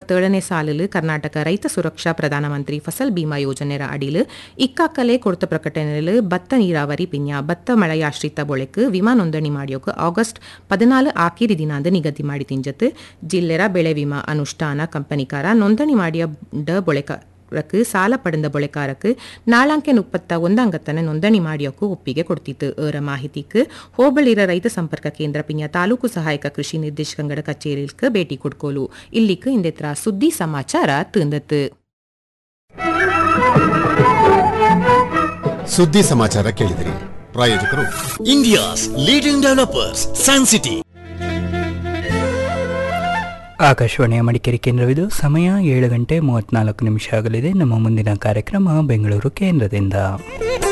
ಇಪ್ಪತ್ತೇಳನೇ ಸಾಲಿಲು ಕರ್ನಾಟಕ ರೈತ ಸುರಕ್ಷಾ ಪ್ರಧಾನಮಂತ್ರಿ ಫಸಲ್ ಬಿಮಾ ಯೋಜನೆರ ಅಡಿಲು ಇಕ್ಕಾಕಲೆ ಕೊಡ್ತ ಪ್ರಕಟಣೆಲು ಭತ್ತ ನೀರಾವರಿ ಪಿನ್ಯ ಭತ್ತ ಮಳೆಯಾಶ್ರಿತ ಬೊಳೆಕ್ ವಿಮಾ ನೋಂದಣಿ ಮಾಡಿಯೋಕೆ ಆಗಸ್ಟ್ ಪದಿನಾಲು ಆಕಿರಿ ದಿನಾಂದ ನಿಗದಿ ಮಾಡಿ ತಿಂಜತ್ ಜಿಲ್ಲೆರ ಬೆಳೆ ವಿಮಾ ಅನುಷ್ಠಾನ ಕಂಪನಿಕಾರ ನೋಂದಣಿ ಮಾಡಿಯ ಡ ಬೊಳೆಕ ರಕ್ಕೆ ಸಾಲ ಪಡೆದ ಬೊಳೆಕಾರಕ್ಕೆ ನಾಳಾಂಕೆ ಮುಪ್ಪತ್ತ ಒಂದಂಗತ್ತನ ನೋಂದಣಿ ಮಾಡಿಯೋಕು ಒಪ್ಪಿಗೆ ಕೊಡ್ತಿತ್ತು ಏರ ಮಾಹಿತಿക്ക് ಹೋಬಳಿರ ರೈತ ಸಂಪರ್ಕ ಕೇಂದ್ರ ಪಿನ್ಯ ತಾಲೂಕು ಸಹಾಯಕ ಕೃಷಿ ನಿರ್ದೇಶಕಂಗಡ ಕಚೇರಿಲ್ಕ ಭೇಟಿ ಕೊಡ್ಕೋಲು ಇಲ್ಲಿಕ್ ಇಂದೆತ್ರ ಸುದ್ದಿ ಸಮಾಚಾರ ತಿಂದತ್ತು ಸುದ್ದಿ ಸಮಾಚಾರ ಕೇಳಿದಿರಿ ಪ್ರಾಯೋಜಕರು India's leading developers, Sun City. ಆಕಾಶವಾಣಿಯ ಮಡಿಕೇರಿ ಕೇಂದ್ರವಿದು ಸಮಯ ಏಳು ಗಂಟೆ ಮೂವತ್ನಾಲ್ಕು ನಿಮಿಷ ಆಗಲಿದೆ ನಮ್ಮ ಮುಂದಿನ ಕಾರ್ಯಕ್ರಮ ಬೆಂಗಳೂರು ಕೇಂದ್ರದಿಂದ